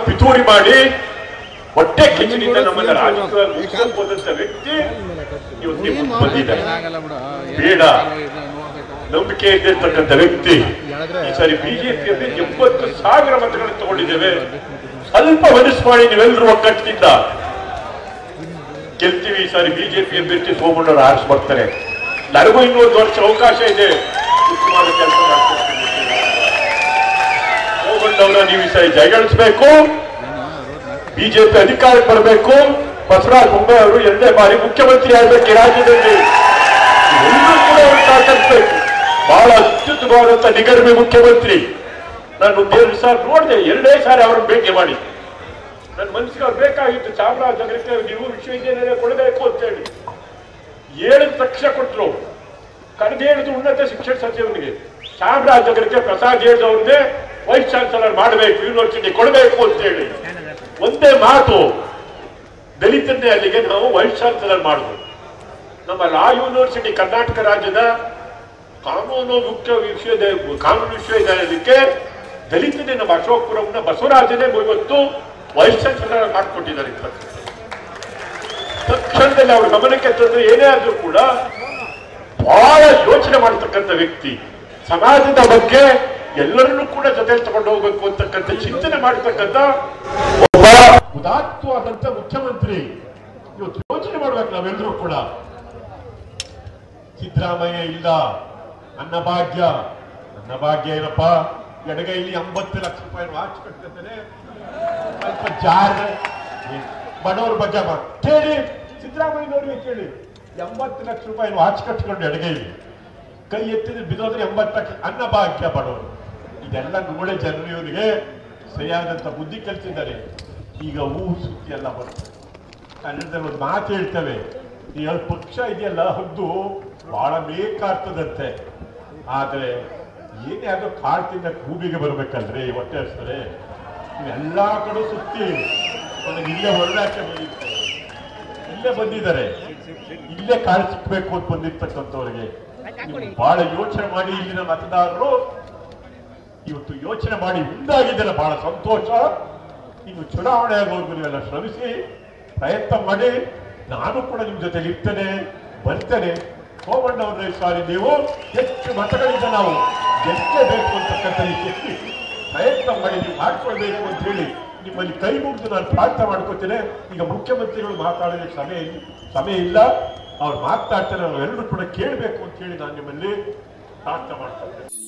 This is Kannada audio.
ಪಿತೂರಿ ಮಾಡಿ ಹೊಟ್ಟೆ ಕಿಚ್ಚನಿಂದ ನಮ್ಮನ್ನ ರಾಜಕೀಯ ಮುಗಿಸಬಹುದಂತ ವ್ಯಕ್ತಿ ಇವತ್ತು ನಿಮ್ಮ ಬಂದಿದ್ದಾರೆ ಬೇಡ ನಂಬಿಕೆ ಇದ್ದಿರ್ತಕ್ಕಂಥ ವ್ಯಕ್ತಿ ಈ ಸಾರಿ ಬಿಜೆಪಿಯಲ್ಲಿ ಎಪ್ಪತ್ತು ಸಾವಿರ ಮತಗಳನ್ನು ತಗೊಂಡಿದ್ದೇವೆ ಸ್ವಲ್ಪ ಮನಸ್ಸು ಮಾಡಿ ನೀವೆಲ್ಲರೂ ಒಗ್ಗಟ್ಟಿನಿಂದ ಗೆಲ್ತೀವಿ ಈ ಸಾರಿ ಬಿಜೆಪಿ ಅಭ್ಯರ್ಥಿ ಸೋಮಣ್ಣವರು ಆರಿಸಿ ಬರ್ತಾರೆ ನನಗೂ ಇನ್ನೂ ಒಂದು ವರ್ಷ ಅವಕಾಶ ಇದೆ ಉತ್ತಮವಾದ ಕೆಲಸ ಮಾಡ್ಕೊಡ್ತೀನಿ ಸೋಮಣ್ಣವರ ನೀವು ಈ ಸಾರಿ ಜಯಗಳಿಸಬೇಕು ಬಿಜೆಪಿ ಅಧಿಕಾರಕ್ಕೆ ಬರಬೇಕು ಬಸವರಾಜ ಬೊಮ್ಮಾಯಿ ಅವರು ಎರಡನೇ ಬಾರಿ ಮುಖ್ಯಮಂತ್ರಿ ಆಗಬೇಕು ಈ ರಾಜ್ಯದಲ್ಲಿ ಎಲ್ಲರೂ ಕೂಡ ಅವರು ಸಹಕರಿಸಬೇಕು ಬಹಳ ಅತ್ಯುತ್ತಮವಾದಂತ ನಿಗರ್ಮಿ ಮುಖ್ಯಮಂತ್ರಿ ನಾನು ದೇವ್ರ ಸರ್ ನೋಡಿದೆ ಎರಡೇ ಸಾರಿ ಅವರನ್ನು ಭೇಟಿ ಮಾಡಿ ನನ್ನ ಮನಸ್ಸಿಗೆ ಅವ್ರು ಬೇಕಾಗಿತ್ತು ಚಾಮರಾಜನಗರಕ್ಕೆ ನೀವು ವಿಶ್ವವಿದ್ಯಾನಿಲಯ ಕೊಡಬೇಕು ಅಂತ ಹೇಳಿ ಹೇಳಿದ ತಕ್ಷಣ ಕೊಟ್ಟರು ಕರೆದು ಹೇಳಿದ್ರು ಉನ್ನತ ಶಿಕ್ಷಣ ಸಚಿವನಿಗೆ ಚಾಮರಾಜನಗರಕ್ಕೆ ಪ್ರಸಾದ್ ಹೇಳಿದವ್ರನ್ನೇ ವೈಸ್ ಚಾನ್ಸಲರ್ ಮಾಡಬೇಕು ಯೂನಿವರ್ಸಿಟಿ ಕೊಡಬೇಕು ಅಂತ ಹೇಳಿ ಒಂದೇ ಮಾತು ದಲಿತನ್ನೇ ಅಲ್ಲಿಗೆ ನಾವು ವೈಸ್ ಚಾನ್ಸಲರ್ ಮಾಡಿದ್ವು ನಮ್ಮ ಲಾ ಯೂನಿವರ್ಸಿಟಿ ಕರ್ನಾಟಕ ರಾಜ್ಯದ ಕಾನೂನು ಮುಖ್ಯ ವಿಶ್ವವಿದ್ಯಾಲಯ ಕಾನೂನು ವಿಶ್ವವಿದ್ಯಾಲಯಕ್ಕೆ ದಲಿತನೇ ನಮ್ಮ ಅಶೋಕಪುರಂನ ಬಸವರಾಜನೇ ಇವತ್ತು ವೈಸ್ ಚಾನ್ಸಲರ್ ಮಾಡಿಕೊಟ್ಟಿದ್ದಾರೆ ಇವತ್ತು. ತಕ್ಷಣದಲ್ಲಿ ಅವ್ರ ಗಮನಕ್ಕೆ ತಂದ್ರೆ ಏನೇ ಆದ್ರೂ ಕೂಡ ಬಹಳ ಯೋಚನೆ ಮಾಡತಕ್ಕಂಥ ವ್ಯಕ್ತಿ ಸಮಾಜದ ಬಗ್ಗೆ ಎಲ್ಲರನ್ನೂ ಕೂಡ ಜೊತೆ ತಗೊಂಡು ಹೋಗ್ಬೇಕು ಅಂತಕ್ಕಂಥ ಚಿಂತನೆ ಮಾಡತಕ್ಕಂಥ ಒಬ್ಬ ಉದಾತ್ತವಾದಂತ ಮುಖ್ಯಮಂತ್ರಿ ಇವತ್ತು ಯೋಚನೆ ಮಾಡ್ಬೇಕು ನಾವೆಲ್ಲರೂ ಕೂಡ ಸಿದ್ದರಾಮಯ್ಯ ಇಲ್ಲ ಅನ್ನಭಾಗ್ಯ ಅನ್ನಭಾಗ್ಯ ಏನಪ್ಪ ಎಡಗೈಲಿ ಎಂಬತ್ತು ಲಕ್ಷ ರೂಪಾಯಿ ವಾಚ್ ಕಟ್ಕೊತಾನೆ ಸ್ವಲ್ಪ ಜಾರ್ ಬಡವ್ರ ಬಗ್ಗೆ ಮಾ- ಕೇಳಿ ಸಿದ್ದರಾಮಯ್ಯನವ್ರಿಗೆ ಕೇಳಿ ಎಂಬತ್ತು ಲಕ್ಷ ರೂಪಾಯಿ ವಾಚ್ ಕಟ್ಕೊಂಡು ಎಡಗೈಲಿ ಕೈ ಎತ್ತಿದ್ರೆ ಬಿದ್ದೋದ್ರೆ ಎಂಬತ್ತು ಲಕ್ಷ ಅನ್ನಭಾಗ್ಯ ಬಡವರು ಇದೆಲ್ಲ ನೋಡೇ ಜನರು ಇವರಿಗೆ ಸರಿಯಾದಂತ ಬುದ್ಧಿ ಕಲಿಸಿದ್ದಾರೆ ಈಗ ಹೂ ಸುದ್ದಿ ಎಲ್ಲ ಬರ್ತದೆ ಕನ್ನಡದಲ್ಲಿ ಒಂದು ಮಾತು ಹೇಳ್ತೇವೆ ಈ ಪಕ್ಷ ಇದೆಯಲ್ಲ ಹದ್ದು ಬಹಳ ಬೇಕಾಗ್ತದಂತೆ ಆದ್ರೆ ಏನೇ ಅದು ಕಾಡ್ತಿಂದ ಕೂಬಿಗೆ ಬರ್ಬೇಕಲ್ರಿ ಹೊಟ್ಟೆ ಹಸ್ತಾರೆ ಎಲ್ಲಾ ಕಡೆ ಸುತ್ತಿ ನನಗೆ ಇಲ್ಲೇ ಹೊರಡಾಕೆ ಬಂದಿತ್ತು ಇಲ್ಲೇ ಬಂದಿದ್ದಾರೆ ಇಲ್ಲೇ ಕಾಳು ಸಿಕ್ಬೇಕು ಅಂತ ಬಂದಿರ್ತಕ್ಕಂಥವ್ರಿಗೆ ನೀವು ಬಹಳ ಯೋಚನೆ ಮಾಡಿ ಇಲ್ಲಿನ ಮತದಾರರು ಇವತ್ತು ಯೋಚನೆ ಮಾಡಿ ಮುಂದಾಗಿದ್ದಾರೆ ಬಹಳ ಸಂತೋಷ ನೀವು ಚುನಾವಣೆ ಆಗೋರ್ಗು ನೀವೆಲ್ಲ ಶ್ರಮಿಸಿ ಪ್ರಯತ್ನ ಮಾಡಿ ನಾನು ಕೂಡ ನಿಮ್ ಜೊತೆಲಿ ಇರ್ತೇನೆ ಬರ್ತೇನೆ ಸೋಮಣ್ಣವ್ರೆ ಸಾರಿ ನೀವು ಹೆಚ್ಚು ಮತಗಳಿಂದ ನಾವು ಗೆಲ್ಲಬೇಕು ಅಂತಕ್ಕಂಥ ರೀತಿಯಲ್ಲಿ ಪ್ರಯತ್ನ ಮಾಡಿ ನೀವು ಮಾಡ್ಕೊಳ್ಬೇಕು ಅಂತ ಹೇಳಿ ನಿಮ್ಮಲ್ಲಿ ಕೈ ಮುಗಿದು ನಾನು ಪ್ರಾರ್ಥನೆ ಮಾಡ್ಕೊತೇನೆ ಈಗ ಮುಖ್ಯಮಂತ್ರಿಗಳು ಮಾತಾಡೋದಕ್ಕೆ ಸಮಯ ಇಲ್ಲ ಸಮಯ ಇಲ್ಲ ಅವ್ರು ಮಾತಾಡ್ತಾರೆ ನಾವೆಲ್ಲರೂ ಕೂಡ ಕೇಳಬೇಕು ಅಂತ ಹೇಳಿ ನಾನು ನಿಮ್ಮಲ್ಲಿ ಪ್ರಾರ್ಥನೆ ಮಾಡ್ಕೊಳ್ತೇನೆ